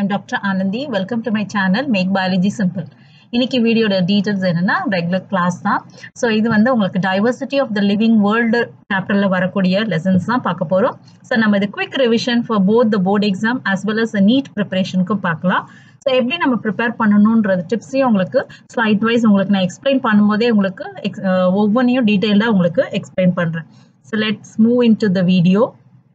I'm Dr. Anandi. Welcome to my channel Make Biology Simple. இன்னைக்கு வீடியோட details என்னன்னா regular class தான் so இது வந்து உங்களுக்கு diversity of the living world சாப்டரில் வரக்கூடிய லெசன்ஸ் தான் பார்க்க போகிறோம் ஸோ நம்ம இது quick revision for both the board exam as well as NEET ப்ரிப்பரேஷனுக்கும் பார்க்கலாம் ஸோ எப்படி நம்ம ப்ரிப்பேர் பண்ணணுன்றது டிப்ஸையும் உங்களுக்கு ஸ்லைட் வைஸ் உங்களுக்கு நான் எக்ஸ்பிளைன் பண்ணும்போதே உங்களுக்கு ஒவ்வொன்றையும் டீட்டெயிலாக உங்களுக்கு எக்ஸ்பிளைன் பண்ணுறேன் so let's move in to the video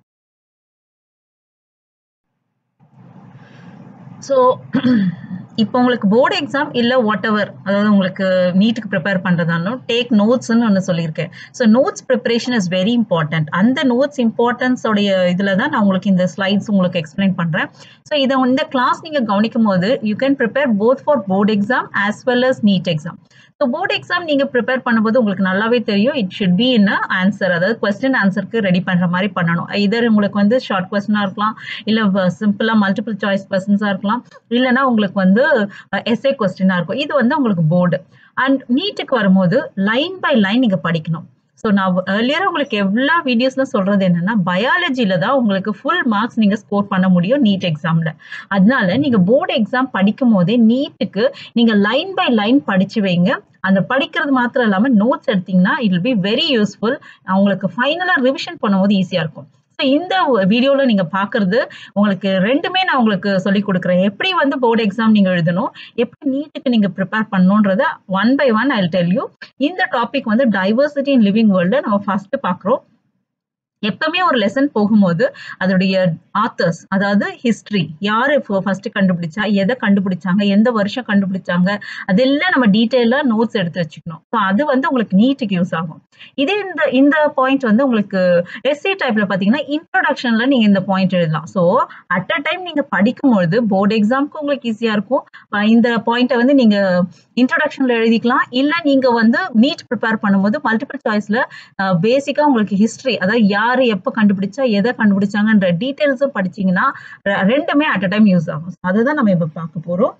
so இப்போ உங்களுக்கு போர்டு எக்ஸாம் இல்லை வாட் எவர் அதாவது உங்களுக்கு நீட்டுக்கு ப்ரிப்பேர் பண்ணுறதாலும் டேக் நோட்ஸ்னு ஒன்று சொல்லியிருக்கேன் so notes preparation is very important அந்த நோட்ஸ் இம்பார்ட்டன்ஸோடைய இதில் தான் நான் உங்களுக்கு இந்த ஸ்லைட்ஸ் உங்களுக்கு எக்ஸ்பிளைன் பண்ணுறேன் ஸோ இதை இந்த கிளாஸ் நீங்கள் கவனிக்கும் போது you can prepare both for board exam as well as NEET exam so board exam நீங்கள் ப்ரிப்பேர் பண்ணும்போது உங்களுக்கு நல்லாவே தெரியும் it should be in answer அதாவது கொஸ்டின் ஆன்சருக்கு ரெடி பண்ணுற மாதிரி பண்ணணும் இதர் உங்களுக்கு வந்து ஷார்ட் கொஸ்டினாக இருக்கலாம் இல்லை சிம்பிளாக மல்டிபிள் சாய்ஸ் கொஸ்டின்ஸாக இருக்கலாம் இல்லைனா உங்களுக்கு வந்து எஸ்ஏ கொஸ்டினாக இருக்கும் இது வந்து உங்களுக்கு போர்டு அண்ட் நீட்டுக்கு வரும்போது லைன் பை லைன் நீங்கள் படிக்கணும் ஸோ நான் ஏர்லியராக உங்களுக்கு எல்லா வீடியோஸில் சொல்கிறது என்னென்னா பயாலஜியில் தான் உங்களுக்கு ஃபுல் மார்க்ஸ் நீங்கள் ஸ்கோர் பண்ண முடியும் நீட் எக்ஸாமில் அதனால நீங்கள் போர்டு எக்ஸாம் படிக்கும் போதே நீட்டுக்கு நீங்கள் லைன் பை லைன் படித்து வைங்க அந்த படிக்கிறது மாத்திரம் இல்லாமல் நோட்ஸ் எடுத்தீங்கன்னா it will be very useful உங்களுக்கு ஃபைனலாக ரிவிஷன் பண்ணும்போது ஈஸியாக இருக்கும் ஸோ இந்த வீடியோவில் நீங்கள் பார்க்குறது உங்களுக்கு ரெண்டுமே நான் உங்களுக்கு சொல்லி கொடுக்குறேன் எப்படி வந்து போர்டு எக்ஸாம் நீங்கள் எழுதணும் எப்படி நீட்டுக்கு நீங்கள் ப்ரிப்பேர் பண்ணணுன்றத one by one I tell you இந்த டாபிக் வந்து டைவர்சிட்டி இன் லிவிங் வேர்ல்டு நம்ம ஃபர்ஸ்ட் பார்க்குறோம் எப்பவுமே ஒரு லெசன் போகும்போது அதோடைய ஆத்தர்ஸ் அதாவது ஹிஸ்ட்ரி யார் ஃபர்ஸ்ட் கண்டுபிடிச்சா எதை கண்டுபிடிச்சாங்க எந்த வருஷம் கண்டுபிடிச்சாங்க அதெல்லாம் நம்ம டீட்டெயிலாக நோட்ஸ் எடுத்து வச்சுக்கணும் ஸோ அது வந்து உங்களுக்கு நீட்டுக்கு யூஸ் ஆகும் இதே இந்த இந்த பாயிண்ட் வந்து உங்களுக்கு எஸ்சி டைப்ல பார்த்தீங்கன்னா இன்ட்ரோடக்ஷன்ல நீங்க இந்த பாயிண்ட் எழுதலாம் ஸோ அட் அ டைம் நீங்க படிக்கும்பொழுது போர்டு எக்ஸாமுக்கு உங்களுக்கு ஈஸியா இருக்கும் இந்த பாயிண்ட்டை வந்து நீங்க இன்ட்ரோடக்ஷன்ல எழுதிக்கலாம் இல்லை நீங்க வந்து நீட் ப்ரிப்பேர் பண்ணும்போது மல்டிபிள் சாய்ஸ்ல பேசிக்கா உங்களுக்கு ஹிஸ்ட்ரி அதாவது யாரு எப்போ கண்டுபிடிச்சா எதை கண்டுபிடிச்சாங்கன்ற டீட்டெயில்ஸும் படிச்சீங்கன்னா ரெண்டுமே அட் அ டைம் யூஸ் ஆகும் அதுதான் நம்ம இப்போ பார்க்க போறோம்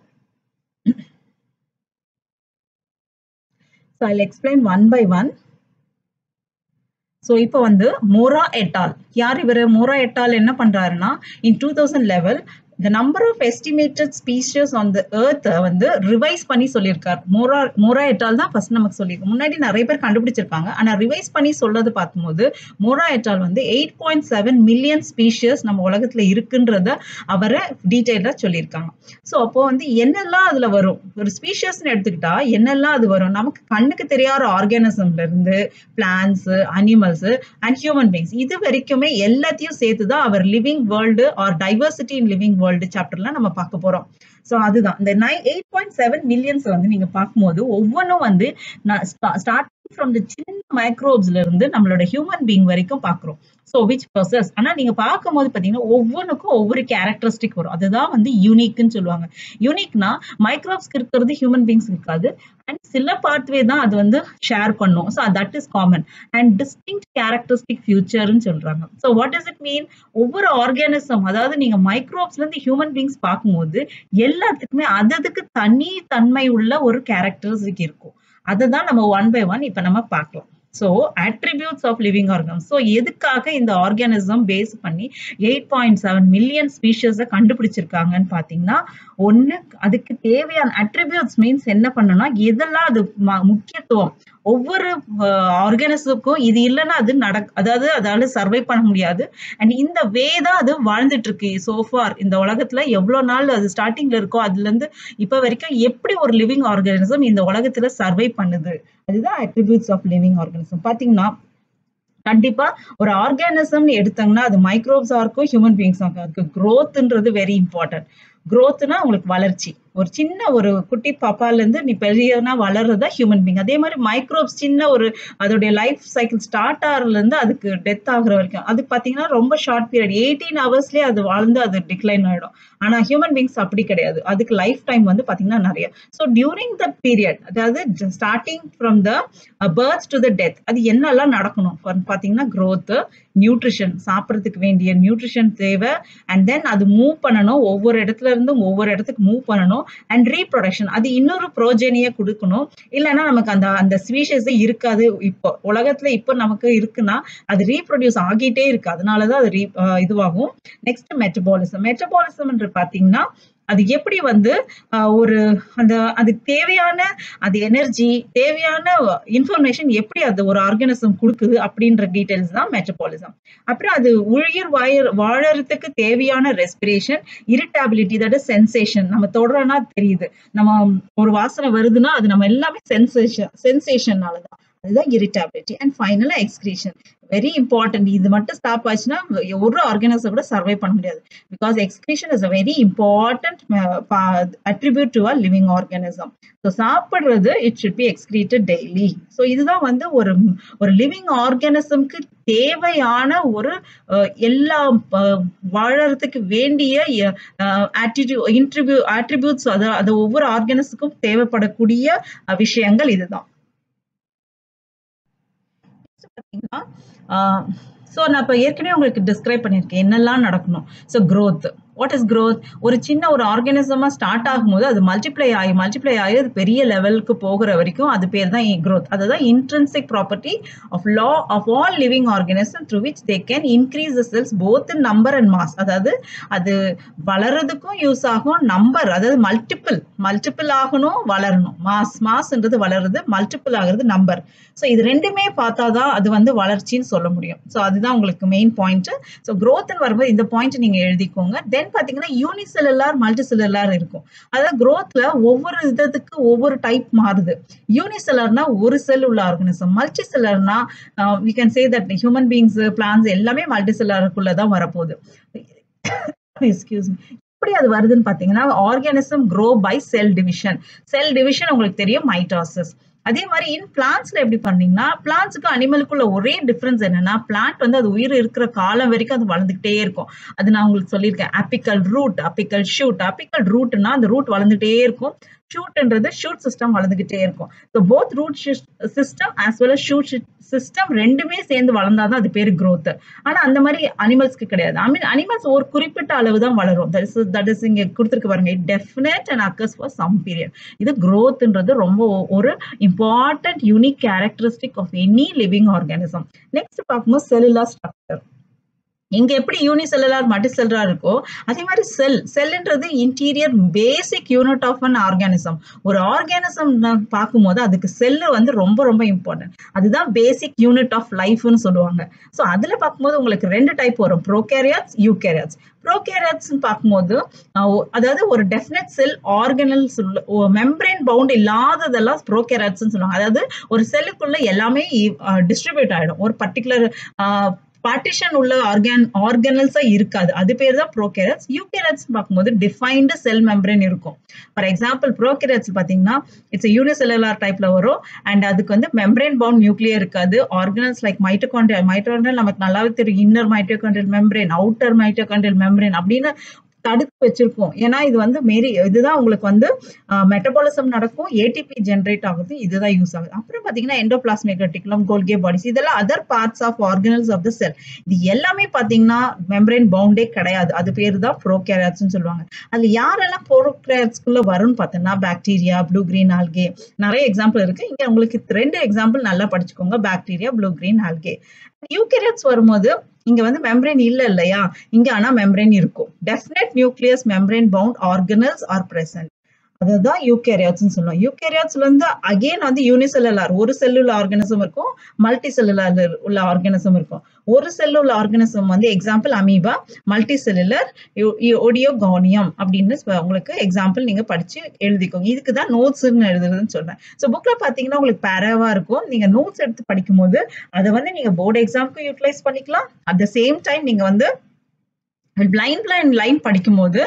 so I explain one by one so இப்போ வந்து மோரா எட்டால் யார் இவர் மோரா எட்டால் என்ன பண்றாருன்னா in two thousand level the number of estimated species on the earth வந்து ரிவைஸ் பண்ணி சொல்லியிருக்காரு மோரா மோரா எட்டால் தான் ஃபர்ஸ்ட் நமக்கு சொல்லியிருக்கோம் முன்னாடி நிறைய பேர் கண்டுபிடிச்சிருக்காங்க ஆனால் ரிவைஸ் பண்ணி சொல்றது பார்க்கும்போது மோரா எட்டால் வந்து eight point seven million species நம்ம உலகத்துல இருக்குன்றத அவரை டீட்டெயிலாக சொல்லியிருக்காங்க ஸோ அப்போ வந்து என்னெல்லாம் அதுல வரும் ஒரு ஸ்பீஷியஸ்னு எடுத்துக்கிட்டா என்னெல்லாம் அது வரும் நமக்கு கண்ணுக்கு தெரியாத ஆர்கானிசம்ல இருந்து plants animals and human beings இது வரைக்குமே எல்லாத்தையும் சேர்த்து தான் அவர் living world or diversity in living world சாப்டர்ல நம்ம பார்க்க போறோம் ஸோ அதுதான் இந்த nine eight point seven millions வந்து நீங்க பார்க்கும்போது ஒவ்வொன்றும் வந்து ஸ்டார்டிங் ஃப்ரம் த சின்ன மைக்ரோப்ஸ்ல இருந்து நம்மளோட ஹியூமன் பீங் வரைக்கும் பார்க்குறோம் ஸோ விச் ப்ரொசஸ் ஆனால் நீங்க பார்க்கும்போது பார்த்தீங்கன்னா ஒவ்வொன்றுக்கும் ஒவ்வொரு கேரக்டரிஸ்டிக் வரும் அதுதான் வந்து யூனிக்னு சொல்லுவாங்க யூனிக்னா மைக்ரோப்ஸ்க்கு இருக்கிறது ஹியூமன் பீங்ஸ் இருக்காது அண்ட் சில பார்ட்வே தான் அது வந்து ஷேர் பண்ணும் so that is common and distinct characteristic ஃபியூச்சர்னு சொல்றாங்க so what is it mean ஒவ்வொரு ஆர்கானிசம் அதாவது நீங்க மைக்ரோப்ஸ்ல இருந்து ஹியூமன் பீங்ஸ் பார்க்கும்போது எல்லாத்துக்குமே அததுக்கு தனி தன்மை உள்ள ஒரு கேரக்டரிஸ்டிக் இருக்கும் அதை தான் நம்ம ஒன் பை ஒன் இப்போ நம்ம பார்க்கலாம் so attributes of living organ so எதுக்காக இந்த ஆர்கானிசம் பேஸ் பண்ணி எயிட் பாயிண்ட் செவன் மில்லியன் ஸ்பீஷஸை கண்டுபிடிச்சிருக்காங்கன்னு பார்த்தீங்கன்னா ஒன்று அதுக்கு தேவையான அட்ரிபியூட்ஸ் மீன்ஸ் என்ன பண்ணணும்னா எதெல்லாம் அது முக்கியத்துவம் ஒவ்வொரு ஆர்கானிசத்துக்கும் இது இல்லைன்னா அது நட அதாவது அதால சர்வை பண்ண முடியாது அண்ட் இந்த வே தான் அது வாழ்ந்துட்டு இருக்கு சோஃபார் இந்த உலகத்துல எவ்வளவு நாள் அது ஸ்டார்டிங்ல இருக்கோ அதுல இருந்து இப்ப வரைக்கும் எப்படி ஒரு லிவிங் ஆர்கானிசம் இந்த உலகத்துல சர்வை பண்ணுது அதுதான் அட்ரிபியூட்ஸ் ஆஃப் லிவிங் ஆர்கானிசம் பாத்தீங்கன்னா கண்டிப்பா ஒரு ஆர்கானிசம்னு எடுத்தாங்கன்னா அது மைக்ரோப்ஸா இருக்கும் ஹியூமன் பீங்ஸா இருக்கும் அதுக்கு க்ரோத்ன்றது வெரி இம்பார்ட்டன்ட் க்ரோத்னா உங்களுக்கு வளர்ச்சி ஒரு சின்ன ஒரு குட்டி பாப்பால இருந்து நீ பெரியனா வளர்றதா ஹியூமன் பீங் அதே மாதிரி மைக்ரோப்ஸ் சின்ன ஒரு அதோடைய லைஃப் சைக்கிள் ஸ்டார்ட் ஆகிறதுல இருந்து அதுக்கு டெத் ஆகுற வரைக்கும் அது பாத்தீங்கன்னா ரொம்ப ஷார்ட் பீரியட் எயிட்டீன் ஹவர்ஸ்லயே அது வாழ்ந்து அது டிக்ளைன் ஆயிடும் ஆனா ஹியூமன் பீங்ஸ் அப்படி கிடையாது அதுக்கு லைஃப் டைம் வந்து பாத்தீங்கன்னா நிறைய ஸோ டியூரிங் த பீரியட் அதாவது starting from the birth to the death அது என்னெல்லாம் நடக்கணும் பாத்தீங்கன்னா க்ரோத் நியூட்ரிஷன் சாப்பிட்றதுக்கு வேண்டிய நியூட்ரிஷன் தேவை அண்ட் தென் அது மூவ் பண்ணணும் ஒவ்வொரு இடத்துல இருந்தும் ஒவ்வொரு இடத்துக்கு மூவ் பண்ணணும் அண்ட் ரீப்ரொடக்ஷன் அது இன்னொரு ப்ரோஜனியை கொடுக்கணும் இல்லைன்னா நமக்கு அந்த அந்த ஸ்பீஷஸே இருக்காது இப்போ உலகத்துல இப்போ நமக்கு இருக்குன்னா அது ரீப்ரொடியூஸ் ஆகிட்டே இருக்கு அதனாலதான் அது ரீ இதுவாகும் நெக்ஸ்ட் மெட்டபாலிசம் மெட்டபாலிசம் என்று பாத்தீங்கன்னா அது எப்படி வந்து ஒரு அந்த அதுக்கு தேவையான அது எனர்ஜி தேவையான இன்ஃபர்மேஷன் எப்படி அது ஒரு ஆர்கானிசம் கொடுக்குது அப்படின்ற டீடைல்ஸ் தான் மெட்டபாலிசம் அப்புறம் அது உயிர் வாய வாழறதுக்கு தேவையான ரெஸ்பிரேஷன் இரிட்டபிலிட்டி தட் சென்சேஷன் நம்ம தொடரனா தெரியுது நம்ம ஒரு வாசனை வருதுன்னா அது நம்ம எல்லாமே சென்சேஷன் சென்சேஷனால தான் அதுதான் இரிட்டபிலிட்டி அண்ட் ஃபைனலா எக்ஸ்கிரீஷன் வெரி இம்பார்ட்டன்ட் இது மட்டும் ஸ்டாப் ஆச்சுன்னா ஒரு ஆர்கனைசர் கூட சர்வை பண்ண முடியாது because excretion is a very important attribute to a living organism so சாப்பிடுறது it should be excreted daily so இதுதான் வந்து ஒரு ஒரு லிவிங் ஆர்கானிசம்க்கு தேவையான ஒரு எல்லா வாழறதுக்கு வேண்டிய ஆட்டிடியூ இன்ட்ரிபியூ ஆட்ரிபியூட்ஸ் அது அது ஒவ்வொரு ஆர்கானிஸுக்கும் தேவைப்படக்கூடிய விஷயங்கள் இதுதான் பார்த்தீங்கன்னா ஸோ நான் இப்போ ஏற்கனவே உங்களுக்கு டிஸ்கிரைப் பண்ணியிருக்கேன் என்னெல்லாம் நடக்கணும் so growth what is growth ஒரு சின்ன ஒரு ஆர்கானிசமாக ஸ்டார்ட் ஆகும்போது அது மல்டிப்ளை ஆகி மல்டிப்ளை ஆகி அது பெரிய லெவலுக்கு போகிற வரைக்கும் அது பேர் தான் க்ரோத் அதுதான் intrinsic property of law of all living organism through which they can increase the cells both in number and mass அதாவது அது வளர்றதுக்கும் யூஸ் ஆகும் நம்பர் அதாவது மல்டிபிள் மல்டிபிள் ஆகணும் வளரணும் மாஸ் மாஸ்ன்றது வளருது மல்டிபிள் ஆகுறது நம்பர் ஸோ இது ரெண்டுமே பார்த்தா தான் அது வந்து வளர்ச்சின்னு சொல்ல முடியும் ஸோ அதுதான் உங்களுக்கு மெயின் பாயிண்ட் ஸோ க்ரோத்னு வரும்போது இந்த பாயிண்ட் நீங்கள் எழுதிக்கோங்க தென் பார்த்தீங்கன்னா யூனிசெல்லுலார் மல்டிசெல்லுலார் இருக்கும் அதாவது க்ரோத்ல ஒவ்வொரு விதத்துக்கு ஒவ்வொரு டைப் மாறுது யூனிசெல்லர்னா ஒரு செல் உள்ள ஆர்கனிசம் மல்டி செல்லர்னா we can say that human beings plants எல்லாமே மல்டி செல்லருக்குள்ள தான் வரப்போகுது எக்ஸ்கியூஸ் மீ எப்படி அது வருதுன்னு பார்த்தீங்கன்னா organism grow by cell division cell division உங்களுக்கு தெரியும் மைட்டாசிஸ் அதே மாதிரி இன் பிளான்ஸ்ல எப்படி பண்ணீங்கன்னா பிளான்ஸுக்கு அனிமலுக்குள்ள ஒரே டிஃபரன்ஸ் என்னன்னா பிளான்ட் வந்து அது உயிர் இருக்கிற காலம் வரைக்கும் அது வளர்ந்துகிட்டே இருக்கும் அது நான் உங்களுக்கு சொல்லியிருக்கேன் apical root apical shoot apical ரூட்னா அந்த ரூட் வளர்ந்துட்டே இருக்கும் ஷூட்ன்றது ஷூட் சிஸ்டம் வளர்ந்துகிட்டே இருக்கும் so both root system as well as shoot system ரெண்டுமே சேர்ந்து வளர்ந்தாதான் அது பேர் க்ரோத் ஆனா அந்த மாதிரி அனிமல்ஸ்க்கு கிடையாது ஐ மீன் அனிமல்ஸ் ஒரு குறிப்பிட்ட அளவு தான் வளரும் தட் இஸ் தட் இஸ் இங்க கொடுத்துருக்கு பாருங்க it definite and occurs for some period இது க்ரோத்ன்றது ரொம்ப ஒரு important unique characteristic of any living organism next பார்க்கும்போது செல்லுலார் ஸ்ட்ரக்சர் இங்க எப்படி யூனிசெல்லுலார் மல்டிசெல்லுலார் இருக்கோ அதே மாதிரி செல் செல்ன்றது interior basic unit of an organism ஒரு ஆர்கானிசம் பார்க்கும்போது அதுக்கு செல்லு வந்து ரொம்ப ரொம்ப இம்பார்ட்டன்ட் அதுதான் பேசிக் யூனிட் ஆஃப் லைஃப்னு சொல்லுவாங்க ஸோ அதுல பார்க்கும்போது உங்களுக்கு ரெண்டு டைப் வரும் ப்ரோகேரியாட்ஸ் யூகேரியாட்ஸ் ப்ரோகேரியாட்ஸ் பார்க்கும்போது அதாவது ஒரு definite cell organelles membrane bound இல்லாததெல்லாம் ப்ரோகேரியாட்ஸ் சொல்லுவாங்க அதாவது ஒரு செல்லுக்குள்ள எல்லாமே டிஸ்ட்ரிபியூட் ஆயிடும் ஒரு பர்டிகுலர் பார்ட்டிஷன் உள்ள ஆர்கான் ஆர்கனல்ஸா இருக்காது அது பேர் தான் ப்ரோகேரட்ஸ் யூகேரட்ஸ் பார்க்கும்போது டிஃபைன்டு செல் மெம்பரேன் இருக்கும் ஃபார் எக்ஸாம்பிள் ப்ரோகேரட்ஸ் பார்த்தீங்கன்னா இட்ஸ் யூனிசெல்லுலார் டைப்ல வரும் அண்ட் அதுக்கு வந்து மெம்பரேன் பவுண்ட் நியூக்ளியர் இருக்காது ஆர்கனல்ஸ் லைக் மைட்டோகாண்ட்ரியல் மைட்டோகாண்ட்ரியல் நமக்கு நல்லாவே தெரியும் inner mitochondrial membrane outer mitochondrial membrane அப்படின்னு தடுத்து வச்சிருக்கோம் ஏன்னா இது வந்து மேரி இதுதான் உங்களுக்கு வந்து மெட்டபாலிசம் நடக்கும் ஏடிபி ஜென்ரேட் ஆகுது இதுதான் யூஸ் ஆகுது அப்புறம் பாத்தீங்கன்னா எண்டோபிளாஸ்மிக் ரெட்டிகுலம் கோல்கே பாடிஸ் இதெல்லாம் other parts of organelles of the cell இது எல்லாமே பாத்தீங்கன்னா மெம்பரேன் பவுண்டே கிடையாது அது பேர் தான் ப்ரோகேரியாட்ஸ்னு சொல்லுவாங்க அதுல யாரெல்லாம் ப்ரோகேரியாட்ஸ்குள்ள வரும்னு பார்த்தோம்னா பாக்டீரியா ப்ளூ கிரீன் ஆல்கே நிறைய எக்ஸாம்பிள் இருக்கு இங்க உங்களுக்கு ரெண்டு எக்ஸாம்பிள் நல்லா படிச்சுக்கோங்க bacteria blue green algae eukaryotes வரும்போது இங்க வந்து மெம்பரேன் இல்ல இல்லையா இங்க ஆனா மெம்பரேன் இருக்கும் definite nucleus membrane bound organelles are present அதுதான் யூகேரியாட்ஸ்னு சொல்லுவோம் யூகேரியாட்ஸ்ல இருந்து அகைன் வந்து யூனிசெல்லுலார் ஒரு செல்லுள்ள ஆர்கனிசம் இருக்கும் மல்டி செல்லுலார் உள்ள ஆர்கனிசம் இருக்கும் ஒரு செல்லுள்ள ஆர்கனிசம் வந்து example amoeba multi cellular oedogonium அப்படின்னு உங்களுக்கு எக்ஸாம்பிள் நீங்க படிச்சு எழுதிக்கோங்க இதுக்கு தான் நோட்ஸ்ன்னு எழுதுறதுன்னு சொல்றேன் ஸோ புக்ல பாத்தீங்கன்னா உங்களுக்கு பேராவா இருக்கும் நீங்க நோட்ஸ் எடுத்து படிக்கும் போது அதை வந்து நீங்க போர்டு எக்ஸாம்க்கு யூட்டிலைஸ் பண்ணிக்கலாம் அட் த சேம் டைம் நீங்க வந்து பிளைண்ட் பிளைண்ட் லைன் படிக்கும்போது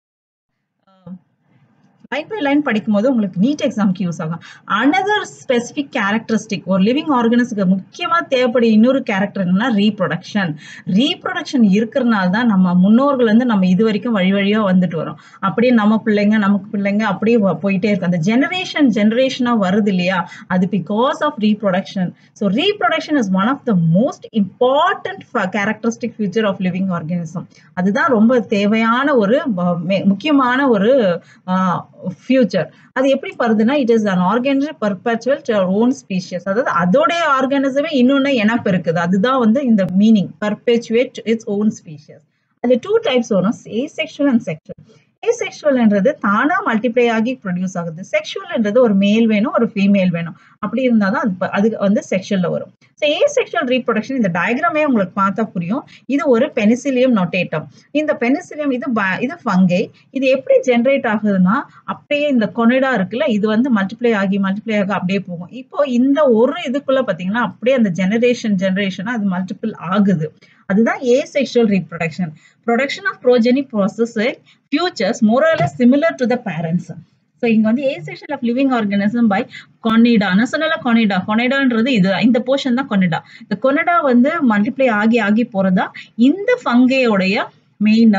லைன் பை லைன் படிக்கும்போது உங்களுக்கு நீட் எக்ஸாம்க்கு யூஸ் ஆகும் அனதர் ஸ்பெசிஃபிக் கேரக்டரிஸ்டிக் ஒரு லிவிங் ஆர்கனிஸ்க்கு முக்கியமாக தேவைப்படும் இன்னொரு கேரக்டர் என்னன்னா ரீப்ரொடக்ஷன் ரீப்ரொடக்ஷன் இருக்கிறனால தான் நம்ம முன்னோர்கள் வந்து நம்ம இது வரைக்கும் வழி வழியாக வந்துட்டு வரோம் அப்படியே நம்ம பிள்ளைங்க நமக்கு பிள்ளைங்க அப்படியே போயிட்டே இருக்கு அந்த ஜெனரேஷன் ஜெனரேஷனாக வருது இல்லையா அது because of reproduction so reproduction is one of the most important characteristic future of living organism அதுதான் ரொம்ப தேவையான ஒரு முக்கியமான ஒரு ஃபியூச்சர் அது எப்படி வருதுன்னா it is an organism perpetual own species அதாவது அதோடைய ஆர்கானிசமே இன்னொன்னு இனப்பு இருக்குது அதுதான் வந்து இந்த meaning perpetuate it's own species அது டூ டைப்ஸ் வரும் ஏசெக்சுவல் அண்ட் செக்ஷுவல் ஏசெக்சுவல்ன்றது தானா மல்டிப்ளை ஆகி ப்ரொடியூஸ் ஆகுது செக்ஷுவல்ன்றது ஒரு மேல் வேணும் ஒரு ஃபீமேல் வேணும் அப்படி இருந்தால் தான் அது அது வந்து செக்ஷுவல்ல வரும் ஸோ ஏசெக்சுவல் ரீப்ரொடக்ஷன் இந்த டயக்ராமே உங்களுக்கு பார்த்தா புரியும் இது ஒரு பெனிசிலியம் நொட்டேட்டம் இந்த பெனிசிலியம் இது இது ஃபங்கை இது எப்படி ஜென்ரேட் ஆகுதுன்னா அப்படியே இந்த கொனிடா இருக்குல்ல இது வந்து மல்டிப்ளை ஆகி மல்டிப்ளை ஆகி அப்படியே போகும் இப்போ இந்த ஒரு இதுக்குள்ள பார்த்தீங்கன்னா அப்படியே அந்த ஜெனரேஷன் ஜெனரேஷனா அது மல்டிபிள் ஆகுது அதுதான் asexual reproduction production of progeny process futures more or less similar to the parents so இங்க வந்து asexual of living organism by conidia நான் சொன்னல கொனிடா கொனிடான்றது இது இந்த போர்ஷன் தான் கொனிடா இந்த கொனிடா வந்து மல்டிப்ளை ஆகி ஆகி போறதா இந்த ஃபங்கையோடைய மெயின்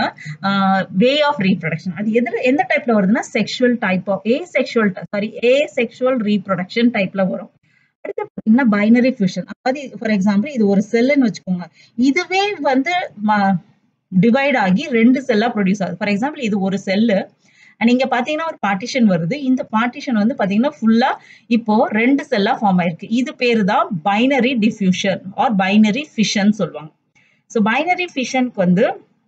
வே ஆஃப் ரீப்ரொடக்ஷன் அது எதில் எந்த டைப்ல வருதுன்னா sexual type of a sexual sorry a sexual reproduction டைப்ல வரும் அடுத்து பார்த்தீங்கன்னா பைனரி ஃபியூஷன் அதாவது ஃபார் எக்ஸாம்பிள் இது ஒரு செல்லுன்னு வச்சுக்கோங்க இதுவே வந்து டிவைட் ஆகி ரெண்டு செல்லா ப்ரொடியூஸ் ஆகுது ஃபார் எக்ஸாம்பிள் இது ஒரு செல்லு நீங்க பாத்தீங்கன்னா ஒரு பார்ட்டிஷன் வருது இந்த பார்ட்டிஷன் வந்து பாத்தீங்கன்னா ஃபுல்லா இப்போ ரெண்டு செல்லா ஃபார்ம் ஆயிருக்கு இது பேரு தான் binary diffusion or binary fission சொல்லுவாங்க ஸோ பைனரி ஃபிஷனுக்கு வந்து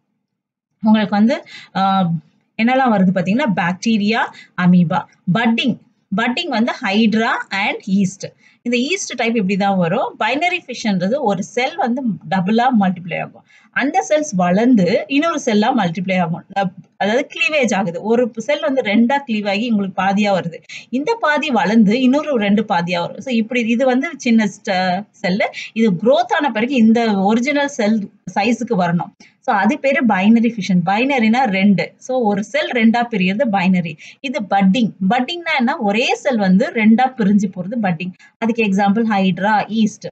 உங்களுக்கு வந்து என்னெல்லாம் வருது பாத்தீங்கன்னா பாக்டீரியா அமீபா பட்டிங் பட்டிங் வந்து ஹைட்ரா அண்ட் ஈஸ்ட் இந்த ஈஸ்ட் டைப் இப்படி தான் வரும் பைனரி ஃபிஷ்ன்றது ஒரு செல் வந்து டபுளா மல்டிப்ளை ஆகும் அந்த செல்ஸ் வளர்ந்து இன்னொரு செல்லா மல்டிப்ளை ஆகும் அதாவது கிளீவேஜ் ஆகுது ஒரு செல் வந்து ரெண்டா கிளீவ் ஆகி உங்களுக்கு பாதியா வருது இந்த பாதி வளர்ந்து இன்னொரு ரெண்டு பாதியா வரும் ஸோ இப்படி இது வந்து சின்ன செல்லு இது க்ரோத் ஆன பிறகு இந்த ஒரிஜினல் செல் சைஸுக்கு வரணும் ஸோ அது பேரு பைனரி ஃபிஷன் பைனரினா ரெண்டு ஸோ ஒரு செல் ரெண்டா பிரியறது பைனரி இது பட்டிங் பட்டிங்னா என்ன ஒரே செல் வந்து ரெண்டா பிரிஞ்சு போறது பட்டிங் அதுக்கு example hydra yeast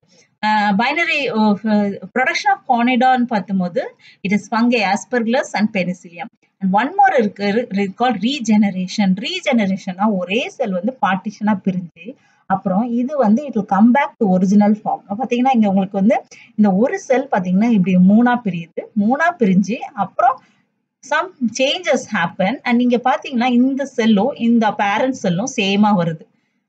binary production of கானிடான்னு பார்க்கும்போது it is fungi aspergillus and penicillium and one more இருக்கு கால் ரீஜெனரேஷன் ரீஜெனரேஷனா ஒரே செல் வந்து பார்ட்டிஷனா பிரிஞ்சு அப்புறம் இது வந்து it come back to original form பார்த்தீங்கன்னா இங்க உங்களுக்கு வந்து இந்த ஒரு செல் பார்த்தீங்கன்னா இப்படி மூணா பிரியுது மூணா பிரிஞ்சு அப்புறம் சம் சேஞ்சஸ் ஹேப்பன் அண்ட் நீங்க பாத்தீங்கன்னா இந்த செல்லும் இந்த பேரண்ட் செல்லும் சேமா வருது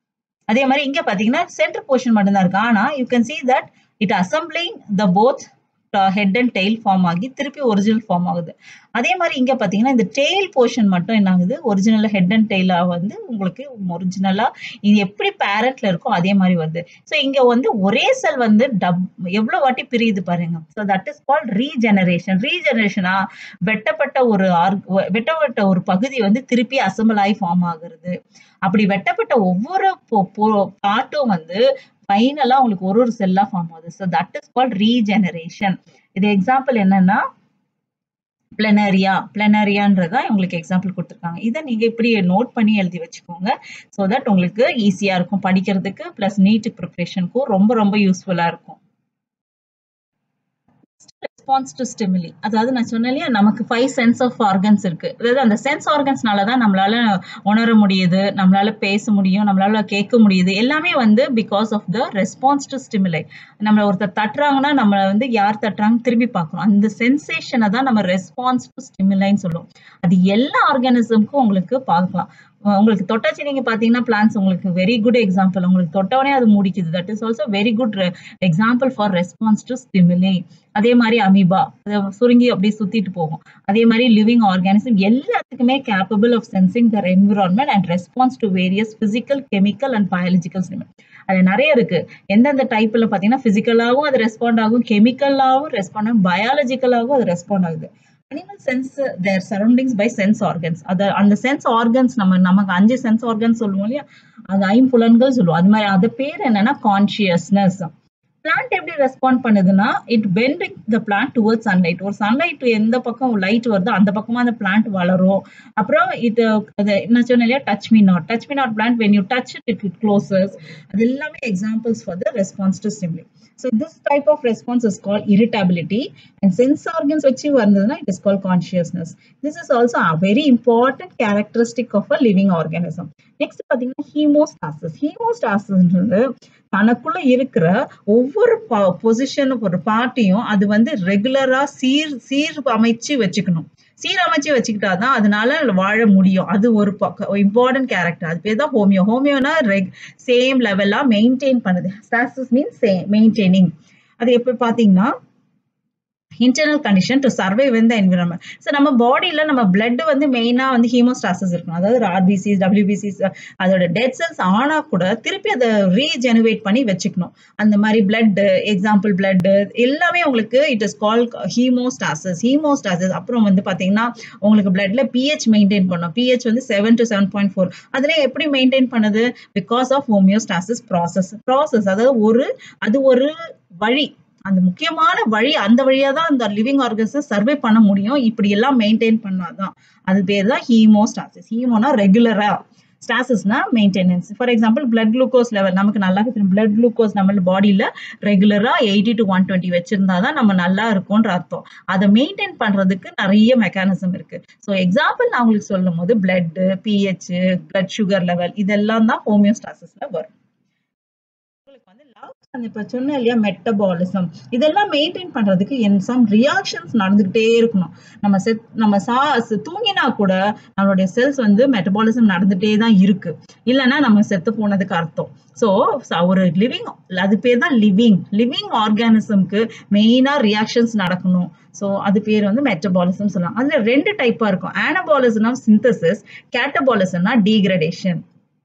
அதே மாதிரி இங்க பாத்தீங்கன்னா சென்டர் போர்ஷன் மட்டும்தான் இருக்கு ஆனா you can see that it assembling the both head and tail form ஆகி திருப்பி ஒரிஜினல் ஃபார்ம் ஆகுது அதே மாதிரி இங்க பாத்தீங்கன்னா இந்த டெய்ல் போர்ஷன் மட்டும் என்ன ஆகுது ஒரிஜினல் ஹெட் அண்ட் டெய்லா வந்து உங்களுக்கு ஒரிஜினலா இது எப்படி பேரண்ட்ல இருக்கோ அதே மாதிரி வருது ஸோ இங்க வந்து ஒரே செல் வந்து டப் எவ்வளவு வாட்டி பிரியுது பாருங்க so that is called regeneration ரீஜெனரேஷனா வெட்டப்பட்ட ஒரு வெட்டப்பட்ட ஒரு பகுதி வந்து திருப்பி அசம்பிள் ஆகி ஃபார்ம் ஆகுறது அப்படி வெட்டப்பட்ட ஒவ்வொரு பார்ட்டும் வந்து ஃபைனலா உங்களுக்கு ஒரு ஒரு செல்லா ஃபார்ம் ஆகுது so that is called regeneration இது எக்ஸாம்பிள் என்னன்னா பிளனரியா பிளனரியான்றதா உங்களுக்கு எக்ஸாம்பிள் கொடுத்துருக்காங்க இதை நீங்க இப்படி நோட் பண்ணி எழுதி வச்சுக்கோங்க ஸோ தட் உங்களுக்கு ஈஸியா இருக்கும் படிக்கிறதுக்கு பிளஸ் நீட் ப்ரிப்ரேஷனுக்கும் ரொம்ப ரொம்ப யூஸ்ஃபுல்லா இருக்கும் ரெஸ்பான்ஸ் டு ஸ்டிமுலி அதாவது நான் சொன்னேன் இல்லையா நமக்கு ஃபைவ் சென்ஸ் ஆஃப் ஆர்கன்ஸ் இருக்கு அதாவது அந்த சென்ஸ் ஆர்கன்ஸ்னால தான் நம்மளால உணர முடியுது நம்மளால பேச முடியும் நம்மளால கேட்க முடியுது எல்லாமே வந்து because of the response to stimuli நம்மள ஒருத்தர் தட்டுறாங்கன்னா நம்மள வந்து யார் தட்டுறாங்கன்னு திரும்பி பார்க்கணும் அந்த சென்சேஷனை தான் நம்ம ரெஸ்பான்ஸ் டு ஸ்டிமுலைன்னு சொல்லுவோம் அது எல்லா ஆர்கானிசம்க்கும் உங்களுக்கு பார்க்கலாம் உங்களுக்கு தொட்டாச்சு நீங்க பாத்தீங்கன்னா பிளான்ஸ் உங்களுக்கு வெரி குட் எக்ஸாம்பிள் உங்களுக்கு தொட்டவனே அது முடிக்குது that is also very good example for response to stimuli அதே மாதிரி அமீபா சுருங்கி அப்படியே சுத்திட்டு போகும் அதே மாதிரி லிவிங் ஆர்கானிசம் எல்லாத்துக்குமே capable of sensing their environment and response to various physical chemical and biological stimuli அது நிறைய இருக்கு எந்தெந்த டைப்ல பாத்தீங்கன்னா பிசிக்கலாவும் அது ரெஸ்பாண்ட் ஆகும் கெமிக்கலாவும் ரெஸ்பாண்ட் ஆகும் பயாலஜிக்கலாவும் அது ரெஸ்பாண்ட் ஆகுது animal sense their surroundings by sense organs அது அந்த சென்ஸ் ஆர்கன்ஸ் நம்ம நமக்கு அஞ்சு சென்ஸ் ஆர்கன்ஸ் சொல்லுவோம் இல்லையா அது ஐம்புலன்கள் சொல்லுவோம் அது மாதிரி அது பேர் என்னன்னா கான்சியஸ்னஸ் பிளான்ட் எப்படி ரெஸ்பாண்ட் பண்ணுதுன்னா it bend the plant towards sunlight ஒரு சன்லைட் எந்த பக்கம் லைட் வருதோ அந்த பக்கமா அந்த பிளான்ட் வளரும் அப்புறம் இது என்ன சொன்னேன் இல்லையா touch me not touch me not plant when you touch it it closes அது எல்லாமே examples for the response to stimuli so this type of response is call irritability and sense organs வச்சு வந்ததுன்னா it is call consciousness this is also a very important characteristic of a living organism next பார்த்தீங்கன்னா hemostasis ஹீமோஸ்டாசிஸ்ன்றது தனக்குள்ள இருக்கிற ஒவ்வொரு position ஒரு பார்ட்டியும் அது வந்து ரெகுலரா சீர் சீர் அமைச்சு வச்சுக்கணும் சீரமைச்சு வச்சுக்கிட்டாதான் அதனால வாழ முடியும் அது ஒரு இம்பார்ட்டன்ட் கேரக்டர் அது பேர் தான் ஹோமியோ ஹோமியோனா ரெக் சேம் லெவலா மெயின்டைன் பண்ணுது ஸ்டாசிஸ் மீன்ஸ் சேம் மெயின்டைனிங் அது எப்ப பாத்தீங்கன்னா internal condition to survive in the environment so நம்ம பாடியில் நம்ம பிளட் வந்து மெயினாக வந்து ஹீமோஸ்டாசஸ் இருக்கணும் அதாவது ஆர்பிசிஸ் டபிள்யூபிசிஸ் அதோட டெட் செல்ஸ் ஆனால் கூட திருப்பி அதை ரீஜெனுவேட் பண்ணி வச்சுக்கணும் அந்த மாதிரி பிளட் எக்ஸாம்பிள் பிளட் எல்லாமே உங்களுக்கு இட் இஸ் கால் ஹீமோஸ்டாசஸ் ஹீமோஸ்டாசஸ் அப்புறம் வந்து பார்த்தீங்கன்னா உங்களுக்கு பிளட்ல பிஹெச் மெயின்டைன் பண்ணும் பிஹெச் வந்து seven to seven point four அதில் எப்படி மெயின்டைன் பண்ணுது because of homeostasis process process அதாவது ஒரு அது ஒரு வழி அந்த முக்கியமான வழி அந்த வழியா தான் அந்த லிவிங் ஆர்கன்ஸை சர்வே பண்ண முடியும் இப்படி எல்லாம் மெயின்டைன் பண்ணாதான் அது பேர் தான் ஹீமோஸ்டாசிஸ் ஹீமோனா ரெகுலரா ஸ்டாசிஸ்னா maintenance for example blood glucose level நமக்கு நல்லா தெரியும் பிளட் குளுக்கோஸ் நம்ம பாடியில் ரெகுலராக எயிட்டி டு ஒன் டுவெண்ட்டி வச்சிருந்தா தான் நம்ம நல்லா இருக்கும்ன்ற அர்த்தம் அதை மெயின்டைன் பண்ணுறதுக்கு நிறைய மெக்கானிசம் இருக்கு ஸோ எக்ஸாம்பிள் நான் உங்களுக்கு சொல்லும் போது blood pH blood sugar level இதெல்லாம் தான் ஹோமியோஸ்டாசிஸ்ல வரும் உங்களுக்கு வந்து லவ் அந்த இப்போ சொன்னேன் இல்லையா மெட்டபாலிசம் இதெல்லாம் மெயின்டைன் பண்றதுக்கு என் சம் ரியாக்ஷன்ஸ் நடந்துகிட்டே இருக்கணும் நம்ம செத் நம்ம சா தூங்கினா கூட நம்மளுடைய செல்ஸ் வந்து மெட்டபாலிசம் நடந்துட்டே தான் இருக்கு இல்லைன்னா நம்ம செத்து போனதுக்கு அர்த்தம் ஸோ ஒரு லிவிங் அது பேர் தான் லிவிங் லிவிங் ஆர்கானிசம்க்கு மெயினாக ரியாக்ஷன்ஸ் நடக்கணும் ஸோ அது பேர் வந்து மெட்டபாலிசம் சொல்லலாம் அதில் ரெண்டு டைப்பாக இருக்கும் ஆனபாலிசம்னா சிந்தசிஸ் கேட்டபாலிசம்னா டீக்ரடேஷன்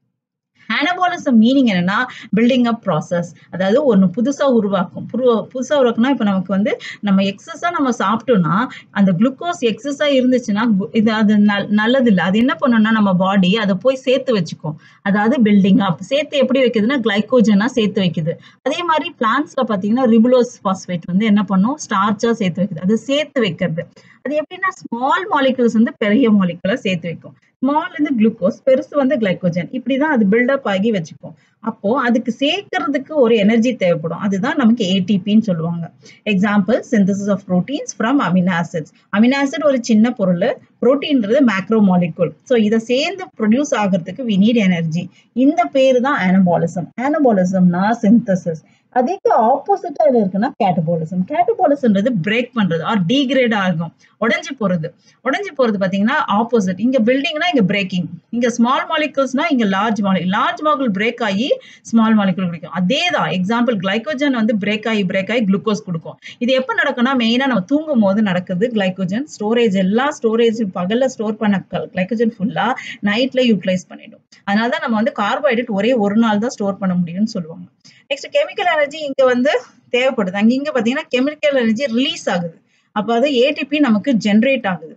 ஆனபாலிசம் மீனிங் என்னன்னா பில்டிங் அப் ப்ராசஸ் அதாவது ஒன்று புதுசாக உருவாக்கும் புதுசாக உருவாக்குனா இப்போ நமக்கு வந்து நம்ம எக்ஸஸாக நம்ம சாப்பிட்டோம்னா அந்த குளுக்கோஸ் எக்ஸஸாக இருந்துச்சுன்னா இது அது நல்லது இல்லை அது என்ன பண்ணணும்னா நம்ம பாடி அதை போய் சேர்த்து வச்சுக்கும் அதாவது பில்டிங் அப் சேர்த்து எப்படி வைக்குதுன்னா கிளைக்கோஜனாக சேர்த்து வைக்குது அதே மாதிரி பிளான்ஸ்ல பார்த்தீங்கன்னா ரிபுலோஸ் பாஸ்பேட் வந்து என்ன பண்ணும் ஸ்டார்ச்சாக சேர்த்து வைக்குது அது சேர்த்து வைக்கிறது அது எப்படின்னா ஸ்மால் மாலிகுல்ஸ் வந்து பெரிய மாலிகுலை சேர்த்து வைக்கும் ஸ்மால் வந்து குளுக்கோஸ் பெருசு வந்து கிளைக்கோஜன் இப்படிதான் அது பில்டப் ஆகி வச்சுக்கும் அப்போ அதுக்கு சேர்க்கறதுக்கு ஒரு எனர்ஜி தேவைப்படும் அதுதான் நமக்கு ஏடிபின்னு சொல்லுவாங்க example synthesis of proteins from amino acids amino acid ஒரு சின்ன பொருள் ப்ரோட்டீன்றது மேக்ரோ மாலிகுல் ஸோ இதை சேர்ந்து ப்ரொடியூஸ் ஆகிறதுக்கு வி நீட் எனர்ஜி இந்த பேர் தான் ஆனபாலிசம் ஆனபாலிசம்னா சிந்தசிஸ் அதுக்கு ஆப்போசிட்டா இது இருக்குன்னா கேட்டபாலிசம் கேட்டபாலிசம்ன்றது பிரேக் பண்றது ஆர் டீக்ரேட் ஆகும் உடஞ்சி போறது உடஞ்சி போறது பாத்தீங்கன்னா ஆப்போசிட் இங்க பில்டிங்னா இங்க பிரேக்கிங் இங்க ஸ்மால் மாலிகூல்ஸ்னா இங்க large molecule large molecule break ஆகி ஸ்மால் மாலிகூல் கிடைக்கும் அதே தான் எக்ஸாம்பிள் கிளைக்கோஜன் வந்து பிரேக் ஆகி பிரேக் ஆகி குளுக்கோஸ் கொடுக்கும் இது எப்போ நடக்கும்னா மெயினா நம்ம தூங்கும் போது நடக்குது கிளைக்கோஜன் ஸ்டோரேஜ் எல்லா ஸ்டோரேஜ் பகல்ல ஸ்டோர் பண்ண கிளைக்கோஜன் ஃபுல்லா நைட்ல யூட்டிலைஸ் பண்ணிடும் அதனால தான் நம்ம வந்து கார்போஹைட்ரேட் ஒரே ஒரு நாள் தான் ஸ்டோர் பண்ண முடியும்னு சொல்லுவாங்க நெக்ஸ்ட் கெமிக்கல் எனர்ஜி இங்க வந்து தேவைப்படுது அங்க இங்க பாத்தீங்கன்னா கெமிக்கல் எனர்ஜி ரிலீஸ் ஆகுது அப்ப அது ஏடிபி நமக்கு ஜென்ரேட் ஆகுது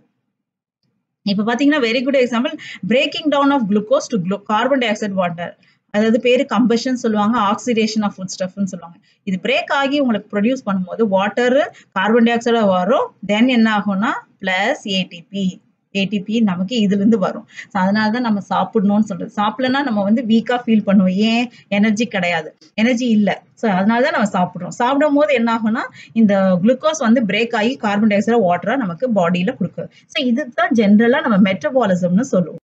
இப்ப பாத்தீங்கன்னா very good example breaking down of glucose to carbon dioxide water அதாவது பேரு கம்பஷன் சொல்லுவாங்க ஆக்சிடேஷன் ஆஃப் ஃபுட் ஸ்டஃப்னு சொல்லுவாங்க இது பிரேக் ஆகி உங்களுக்கு ப்ரொடியூஸ் பண்ணும்போது வாட்டர் கார்பன் டை ஆக்சைடா வரும் தென் என்ன ஆகும்னா பிளஸ் ஏடிபி ஏடிபி நமக்கு இதுல இருந்து வரும் ஸோ அதனால தான் நம்ம சாப்பிடணும்னு சொல்றது சாப்பிடலன்னா நம்ம வந்து வீக்கா ஃபீல் பண்ணுவோம் ஏன் எனர்ஜி கிடையாது எனர்ஜி இல்லை ஸோ அதனால தான் நம்ம சாப்பிட்றோம் சாப்பிடும் போது என்ன ஆகும்னா இந்த குளுக்கோஸ் வந்து பிரேக் ஆகி கார்பன் டை ஆக்சைடு வாட்டரா நமக்கு பாடியில கொடுக்குது ஸோ இதுதான் ஜென்ரலா நம்ம மெட்டபாலிசம்னு சொல்லுவோம்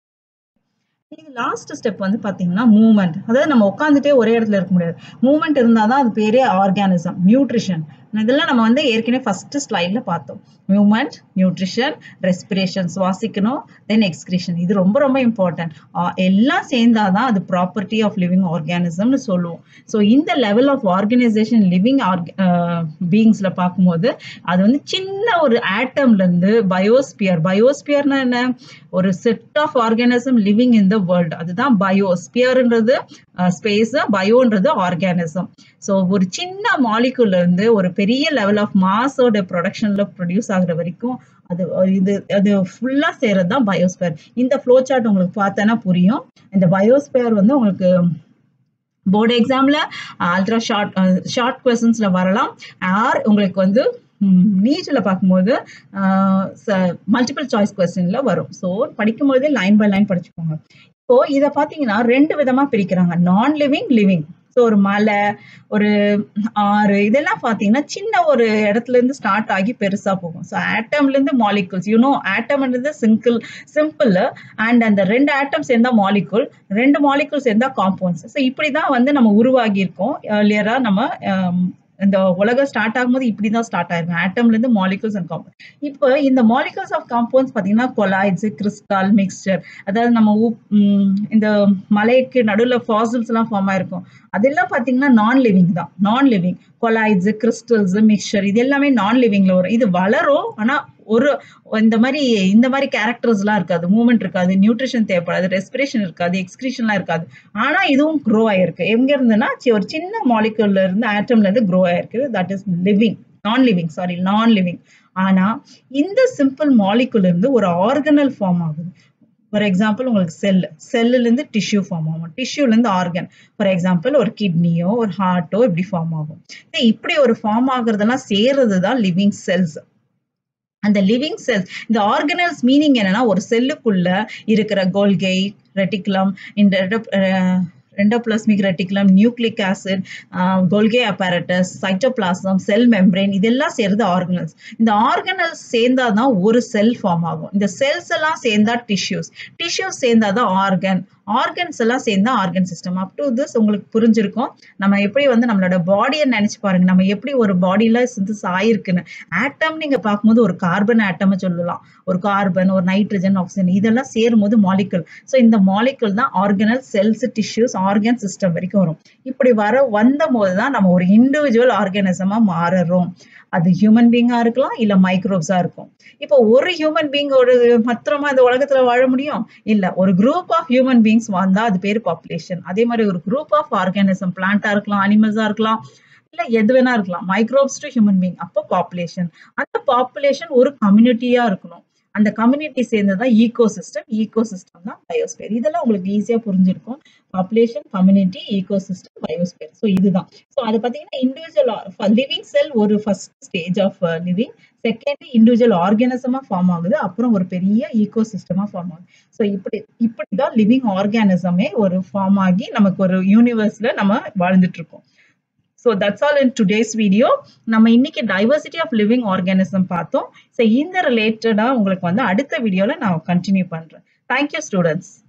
இது லாஸ்ட் ஸ்டெப் வந்து பாத்தீங்கன்னா மூவ்மெண்ட் அதாவது நம்ம உட்காந்துட்டே ஒரே இடத்துல இருக்க முடியாது மூவ்மெண்ட் இருந்தாதான் அது பேரே ஆர்கானிசம் நியூட்ரிஷன் இதெல்லாம் நம்ம வந்து ஏற்கனவே ஃபர்ஸ்ட் ஸ்லைட்ல பார்த்தோம் மூவ்மெண்ட் நியூட்ரிஷன் ரெஸ்பிரேஷன் சுவாசிக்கணும் தென் எக்ஸ்கிரீஷன் இது ரொம்ப ரொம்ப இம்பார்ட்டன்ட் எல்லாம் சேர்ந்தாதான் அது ப்ராப்பர்ட்டி ஆஃப் லிவிங் ஆர்கானிசம்னு சொல்லுவோம் ஸோ இந்த லெவல் ஆஃப் ஆர்கனைசேஷன் லிவிங் பீயிங்ஸ்ல பார்க்கும்போது அது வந்து சின்ன ஒரு ஆட்டம்ல இருந்து பயோஸ்பியர் பயோஸ்பியர்னா என்ன ஒரு set of organism living in the world அதுதான் பயோஸ்பியர்ன்றது ஸ்பேஸ் பயோன்றது ஆர்கானிசம் ஸோ ஒரு சின்ன மாலிகுல்ல இருந்து ஒரு பெரிய லெவல் ஆஃப் மாஸோட ப்ரொடக்ஷன்ல ப்ரொடியூஸ் ஆகுற வரைக்கும் அது இது அது ஃபுல்லா செய்யறது தான் பயோஸ்பியர் இந்த ஃப்ளோ சார்ட் உங்களுக்கு பார்த்தோன்னா புரியும் இந்த பயோஸ்பியர் வந்து உங்களுக்கு போர்டு எக்ஸாம்ல அல்ட்ரா ஷார்ட் ஷார்ட் கொஸ்டின்ஸ்ல வரலாம் ஆர் உங்களுக்கு வந்து நீட்டில் பார்க்கும்போது மல்டிபிள் சாய்ஸ் கொஸ்டின்ல வரும் ஸோ படிக்கும்போதே லைன் பை லைன் படிச்சுக்கோங்க இப்போ இதை பார்த்தீங்கன்னா ரெண்டு விதமா பிரிக்கிறாங்க நான் லிவிங் லிவிங் ஸோ ஒரு மலை ஒரு ஆறு இதெல்லாம் பார்த்தீங்கன்னா சின்ன ஒரு இடத்துல இருந்து ஸ்டார்ட் ஆகி பெருசா போகும் ஸோ ஆட்டம்ல இருந்து மாலிகுல்ஸ் யூனோ ஆட்டம்ன்றது சிங்கிள் சிம்பிள் அண்ட் அந்த ரெண்டு ஆட்டம் சேர்ந்தா மாலிகுல் ரெண்டு மாலிகுல் சேர்ந்தா காம்பவுண்ட்ஸ் ஸோ இப்படி தான் வந்து நம்ம உருவாகி இருக்கோம் ஏர்லியரா நம்ம இந்த உலகம் ஸ்டார்ட் ஆகும்போது இப்படி தான் ஸ்டார்ட் ஆயிருக்கும் ஆட்டம்ல இருந்து மாலிகூல்ஸ் அண்ட் காம்பவுண்ட் இப்போ இந்த மாலிகூல்ஸ் ஆஃப் காம்பவுண்ட்ஸ் பார்த்தீங்கன்னா கொலாய்ட்ஸ் கிறிஸ்டால் மிக்சர் அதாவது நம்ம உப் ம், இந்த மலைக்கு நடுவில் ஃபாசில்ஸ் எல்லாம் ஃபார்ம் ஆயிருக்கும் அதெல்லாம் பார்த்தீங்கன்னா நான் லிவிங் தான் நான் லிவிங் கொலாய்ட்ஸ் கிறிஸ்டல்ஸ் மிக்சர் இது எல்லாமே நான் லிவிங்ல வரும் இது வளரும் ஆனா ஒரு இந்த மாதிரி இந்த மாதிரி கேரக்டர்ஸ்லாம் இருக்காது மூவ்மெண்ட் இருக்காது நியூட்ரிஷன் தேவைப்படாது ரெஸ்பிரேஷன் இருக்காது எக்ஸ்கிரீஷன்லாம் இருக்காது ஆனா இதுவும் க்ரோ ஆயிருக்கு எங்க இருந்துன்னா சி- ஒரு சின்ன மாலிகுல்ல இருந்து ஆட்டம்ல இருந்து க்ரோ ஆயிருக்கு that is living non living sorry non living ஆனா இந்த சிம்பிள் மாலிகுல் இருந்து ஒரு ஆர்கனல் ஃபார்ம் ஆகுது ஃபார் எக்ஸாம்பிள் உங்களுக்கு செல் செல்லுல இருந்து டிஷ்யூ ஃபார்ம் ஆகும் டிஷ்யூல இருந்து ஆர்கன் ஃபார் எக்ஸாம்பிள் ஒரு கிட்னியோ ஒரு ஹார்ட்டோ இப்படி ஃபார்ம் ஆகும் இது இப்படி ஒரு ஃபார்ம் ஆகுறதெல்லாம் சேர்றது தான் லிவிங் செல்ஸ் அந்த லிவிங் செல்ஸ் இந்த ஆர்கனல்ஸ் மீனிங் என்னன்னா ஒரு செல்லுக்குள்ள இருக்கிற கோல்கை ரெட்டிகுலம் இந்த endoplasmic reticulum nucleic acid Golgi apparatus cytoplasm cell membrane இதெல்லாம் சேர்ந்து ஆர்கனல்ஸ் இந்த ஆர்கனல்ஸ் சேர்ந்தாதான் ஒரு செல் ஃபார்ம் ஆகும் இந்த செல்ஸ் எல்லாம் சேர்ந்தா டிஷ்யூஸ் டிஷ்யூஸ் சேர்ந்தாதான் ஆர்கன் ஆர்கன்ஸ் எல்லாம் சேர்ந்தா organ system up to this உங்களுக்கு புரிஞ்சிருக்கும் நம்ம எப்படி வந்து நம்மளோட பாடியை நினைச்சு பாருங்க நம்ம எப்படி ஒரு பாடியில சிந்தஸ் ஆயிருக்குன்னு ஆட்டம் நீங்க பார்க்கும்போது ஒரு கார்பன் ஆட்டம் சொல்லலாம் ஒரு கார்பன் ஒரு நைட்ரஜன் ஆக்சிஜன் இதெல்லாம் சேரும்போது மாலிகுல் ஸோ இந்த மாலிகுல் தான் organelle cells tissues organ system வரைக்கும் வரும் இப்படி வர வந்த போது தான் நம்ம ஒரு இண்டிவிஜுவல் ஆர்கானிசமா மாறுறோம் அது ஹியூமன் பீங்கா இருக்கலாம் இல்ல மைக்ரோப்ஸா இருக்கும் இப்போ ஒரு ஹியூமன் பீங் ஒரு மாத்திரமா இந்த உலகத்துல வாழ முடியும் இல்ல ஒரு குரூப் ஆஃப் ஹியூமன் பீங்ஸ் வந்தா அது பேர் பாப்புலேஷன் அதே மாதிரி ஒரு குரூப் ஆஃப் ஆர்கானிசம் பிளான்ட்டா இருக்கலாம் அனிமல்ஸா இருக்கலாம் இல்ல எது வேணா இருக்கலாம் மைக்ரோப்ஸ் டு ஹியூமன் பீங் அப்போ பாப்புலேஷன் அந்த பாப்புலேஷன் ஒரு கம்யூனிட்டியா இருக்கணும் அந்த கம்யூனிட்டி சேர்ந்ததான் ஈகோ சிஸ்டம் ஈகோ சிஸ்டம் தான் பயோஸ்பியர் இதெல்லாம் உங்களுக்கு ஈஸியா புரிஞ்சிருக்கும் population community ecosystem biosphere so இதுதான் ஸோ அது பார்த்தீங்கன்னா இண்டிவிஜுவல் லிவிங் செல் ஒரு first stage of living second individual ஆர்கானிசமா ஃபார்ம் ஆகுது அப்புறம் ஒரு பெரிய ஈகோ சிஸ்டமா ஃபார்ம் ஆகுது ஸோ இப்படி இப்படிதான் லிவிங் ஆர்கானிசமே ஒரு ஃபார்ம் ஆகி நமக்கு ஒரு யூனிவர்ஸ்ல நம்ம வாழ்ந்துட்டு இருக்கோம் so that's all in today's video நம்ம இன்னைக்கு டைவர்சிட்டி ஆஃப் லிவிங் ஆர்கானிசம் பார்த்தோம் ஸோ இந்த ரிலேட்டடாக உங்களுக்கு வந்து அடுத்த வீடியோவில் நான் கண்டினியூ பண்ணுறேன் தேங்க்யூ ஸ்டூடெண்ட்ஸ்